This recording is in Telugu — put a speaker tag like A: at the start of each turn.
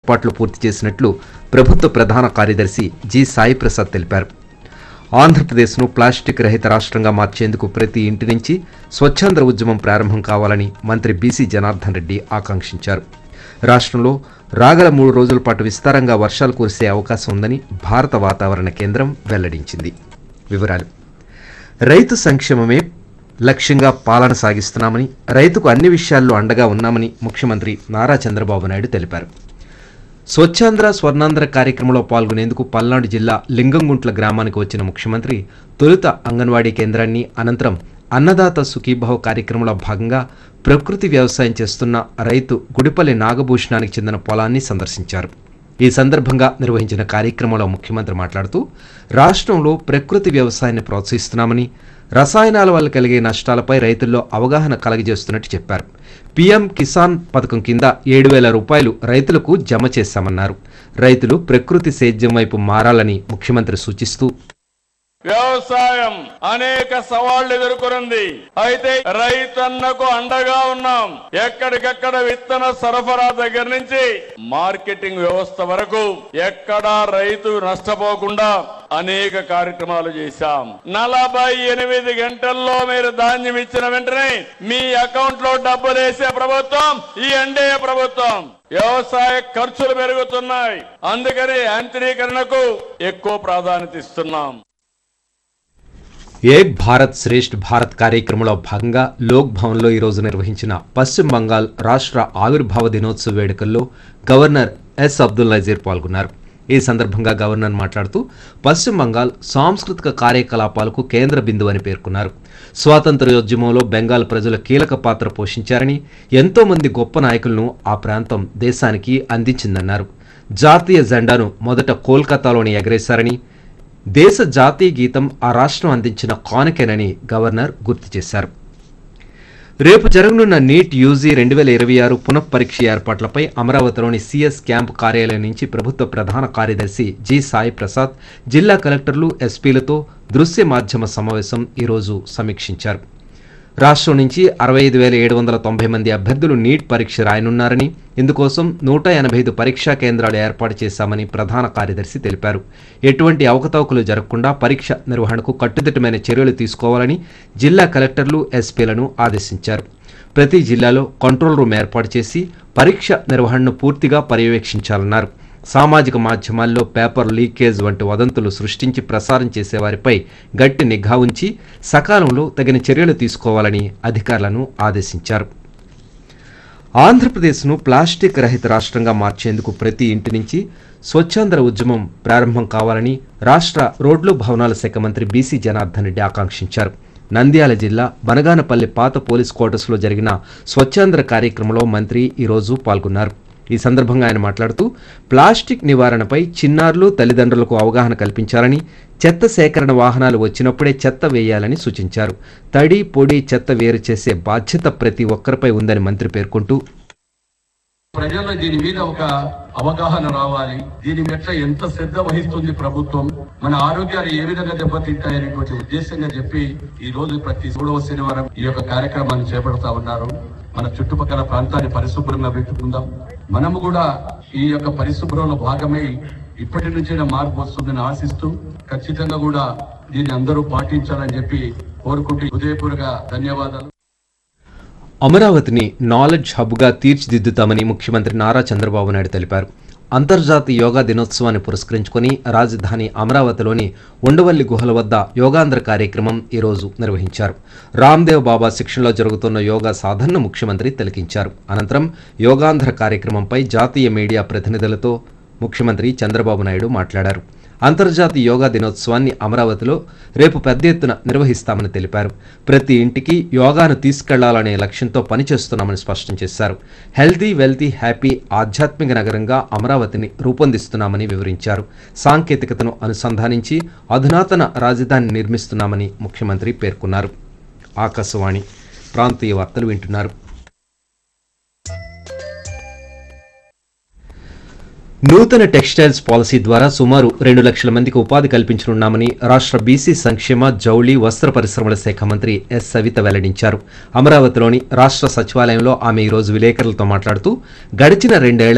A: ఏర్పాట్లు పూర్తి చేసినట్లు ప్రభుత్వ ప్రధాన కార్యదర్శి జి సాయి ప్రసాద్ తెలిపారు ఆంధ్రప్రదేశ్ను ప్లాస్టిక్ రహిత రాష్ట్రంగా మార్చేందుకు ప్రతి ఇంటి నుంచి స్వచ్ఛాంధ్ర ఉద్యమం ప్రారంభం కావాలని మంత్రి బీసీ జనార్దన్ రెడ్డి ఆకాంక్షించారు రాష్ట్రంలో రాగల మూడు రోజుల పాటు విస్తారంగా వర్షాలు కురిసే అవకాశం ఉందని భారత వాతావరణ కేంద్రం వెల్లడించింది వివరాలు రైతు సంక్షేమమే లక్ష్యంగా పాలన సాగిస్తున్నామని రైతుకు అన్ని విషయాల్లో అండగా ఉన్నామని ముఖ్యమంత్రి నారా చంద్రబాబు నాయుడు తెలిపారు స్వచ్ఛాంధ్ర స్వర్ణాంధ్ర కార్యక్రమంలో పాల్గొనేందుకు పల్నాడు జిల్లా లింగంగుంట్ల గ్రామానికి వచ్చిన ముఖ్యమంత్రి తొలుత అంగన్వాడీ కేంద్రాన్ని అనంతరం అన్నదాత సుఖీభావ్ కార్యక్రమంలో భాగంగా ప్రకృతి వ్యవసాయం చేస్తున్న రైతు గుడిపల్లి నాగభూషణానికి చెందిన పొలాన్ని సందర్శించారు ఈ సందర్భంగా నిర్వహించిన కార్యక్రమంలో ముఖ్యమంత్రి మాట్లాడుతూ రాష్ట్రంలో ప్రకృతి వ్యవసాయాన్ని ప్రోత్సహిస్తున్నామని రసాయనాల వల్ల కలిగే నష్టాలపై రైతుల్లో అవగాహన కలగజేస్తున్నట్టు చెప్పారు పీఎం కిసాన్ పథకం కింద ఏడు వేల రూపాయలు రైతులకు జమ చేశామన్నారు రైతులు ప్రకృతి సేద్యం వైపు మారాలని ముఖ్యమంత్రి సూచిస్తూ
B: వ్యవసాయం అనేక సవాళ్లు ఎదుర్కొంది అయితే రైతన్నకు అండగా ఉన్నాం ఎక్కడికక్కడ విత్తన సరఫరా దగ్గర నుంచి మార్కెటింగ్ వ్యవస్థ వరకు ఎక్కడా రైతు నష్టపోకుండా అనేక కార్యక్రమాలు చేశాం నలభై ఎనిమిది గంటల్లో మీరు ధాన్యం ఇచ్చిన వెంటనే మీ అకౌంట్ లో డబ్బులు వేసే ప్రభుత్వం ఈ ఎన్డీఏ ప్రభుత్వం వ్యవసాయ ఖర్చులు పెరుగుతున్నాయి అందుకని యాంత్రీకరణకు ఎక్కువ ప్రాధాన్యత ఇస్తున్నాం
A: ఏక్ భారత్ శ్రేష్ఠ్ భారత్ కార్యక్రమంలో భాగంగా లోక్ భవన్లో ఈరోజు నిర్వహించిన పశ్చిమ బంగాల్ రాష్ట్ర ఆవిర్భావ దినోత్సవ వేడుకల్లో గవర్నర్ ఎస్ అబ్దుల్ నజీర్ పాల్గొన్నారు ఈ సందర్భంగా గవర్నర్ మాట్లాడుతూ పశ్చిమ బంగాల్ సాంస్కృతిక కార్యకలాపాలకు కేంద్ర బిందువు అని పేర్కొన్నారు స్వాతంత్ర్యోద్యమంలో బెంగాల్ ప్రజలు కీలక పాత్ర పోషించారని ఎంతో మంది గొప్ప నాయకులను ఆ ప్రాంతం దేశానికి అందించిందన్నారు జాతీయ జెండాను మొదట కోల్కతాలోని ఎగరేశారని దేశ జాతీయ గీతం ఆ రాష్ట్రం అందించిన కానుకేనని గవర్నర్ గుర్తు చేశారు రేపు జరగనున్న నీట్ యూజీ రెండు వేల ఇరవై ఆరు పునఃపరీక్ష ఏర్పాట్లపై అమరావతిలోని సిఎస్ క్యాంప్ కార్యాలయం నుంచి ప్రభుత్వ ప్రధాన కార్యదర్శి జి సాయి ప్రసాద్ జిల్లా కలెక్టర్లు ఎస్పీలతో దృశ్య మాధ్యమ సమావేశం ఈరోజు సమీక్షించారు రాష్ట్రం నుంచి అరవై ఐదు వేల ఏడు వందల తొంభై మంది అభ్యర్థులు నీట్ పరీక్ష రాయనున్నారని ఇందుకోసం నూట ఎనభై ఐదు పరీక్షా కేంద్రాలు ఏర్పాటు చేశామని ప్రధాన కార్యదర్శి తెలిపారు ఎటువంటి అవకతవకలు జరగకుండా పరీక్ష నిర్వహణకు కట్టుదిట్టమైన చర్యలు తీసుకోవాలని జిల్లా కలెక్టర్లు ఎస్పీలను ఆదేశించారు ప్రతి జిల్లాలో కంట్రోల్ రూమ్ ఏర్పాటు చేసి పరీక్ష నిర్వహణను పూర్తిగా పర్యవేక్షించాలన్నారు సామాజిక మాధ్యమాల్లో పేపర్ లీకేజ్ వంటి వదంతులు సృష్టించి ప్రసారం చేసేవారిపై గట్టి నిఘా ఉంచి సకాలంలో తగిన చర్యలు తీసుకోవాలని అధికారులను ఆదేశించారు ఆంధ్రప్రదేశ్ను ప్లాస్టిక్ రహిత రాష్ట్రంగా మార్చేందుకు ప్రతి ఇంటి నుంచి స్వచ్ఛాంధ్ర ఉద్యమం ప్రారంభం కావాలని రాష్ట్ర రోడ్లు భవనాల శాఖ మంత్రి బీసీ జనార్దన్ రెడ్డి ఆకాంక్షించారు నంద్యాల జిల్లా బనగానపల్లి పాత పోలీస్ క్వార్టర్స్లో జరిగిన స్వచ్ఛాంధ్ర కార్యక్రమంలో మంత్రి ఈరోజు పాల్గొన్నారు ఈ సందర్భంగా ఆయన మాట్లాడుతూ ప్లాస్టిక్ నివారణపై చిన్నారులు తల్లిదండ్రులకు అవగాహన కల్పించాలని చెత్త సేకరణ వాహనాలు వచ్చినప్పుడే చెత్త వేయాలని సూచించారు తడి పొడి చెత్త వేరు చేసే బాధ్యత ప్రతి ఒక్కరిపై ఉందని మంత్రి పేర్కొంటూ
C: ప్రజల్లో దీని మీద ఒక అవగాహన రావాలి దీని మీద ఎంత శ్రద్ధ వహిస్తుంది ప్రభుత్వం మన ఆరోగ్యాలు ఏ విధంగా దెబ్బతింటాయనేటువంటి ఉద్దేశంగా చెప్పి ఈ రోజు ప్రతి మూడవ శనివారం ఈ యొక్క కార్యక్రమాన్ని చేపడతా ఉన్నారు మన చుట్టుపక్కల ప్రాంతాన్ని పరిశుభ్రంగా పెట్టుకుందాం మనము కూడా ఈ యొక్క పరిశుభ్రంలో భాగమై ఇప్పటి నుంచే మార్పు వస్తుందని ఆశిస్తూ ఖచ్చితంగా కూడా దీన్ని అందరూ పాటించాలని చెప్పి కోరుకుంటూ హృదయపూర్వక ధన్యవాదాలు
A: అమరావతిని నాలెడ్జ్ హబ్గా తీర్చిదిద్దుతామని ముఖ్యమంత్రి నారా చంద్రబాబు నాయుడు తెలిపారు అంతర్జాతీయ యోగా దినోత్సవాన్ని పురస్కరించుకొని రాజధాని అమరావతిలోని ఉండవల్లి గుహల వద్ద యోగాంధ్ర కార్యక్రమం ఈరోజు నిర్వహించారు రామ్దేవ్ బాబా శిక్షణలో జరుగుతున్న యోగా సాధనను ముఖ్యమంత్రి తిలకించారు అనంతరం యోగాంధ్ర కార్యక్రమంపై జాతీయ మీడియా ప్రతినిధులతో ముఖ్యమంత్రి చంద్రబాబు నాయుడు మాట్లాడారు అంతర్జాతీయ యోగా దినోత్సవాన్ని అమరావతిలో రేపు పెద్ద ఎత్తున నిర్వహిస్తామని తెలిపారు ప్రతి ఇంటికి యోగాను తీసుకెళ్లాలనే లక్ష్యంతో పనిచేస్తున్నామని స్పష్టం చేశారు హెల్తీ వెల్తీ హ్యాపీ ఆధ్యాత్మిక నగరంగా అమరావతిని రూపొందిస్తున్నామని వివరించారు సాంకేతికతను అనుసంధానించి అధునాతన రాజధాని నిర్మిస్తున్నామని ముఖ్యమంత్రి పేర్కొన్నారు ఆకాశవాణి ప్రాంతీయ వార్తలు వింటున్నారు నూతన టెక్స్టైల్స్ పాలసీ ద్వారా సుమారు రెండు లక్షల మందికి ఉపాధి కల్పించనున్నామని రాష్ట్ర బీసీ సంక్షేమ జౌళి వస్త్ర పరిశ్రమల శాఖ మంత్రి ఎస్ సవిత వెల్లడించారు అమరావతిలోని రాష్ట్ర సచివాలయంలో ఆమె ఈరోజు విలేకరులతో మాట్లాడుతూ గడిచిన రెండేళ్ల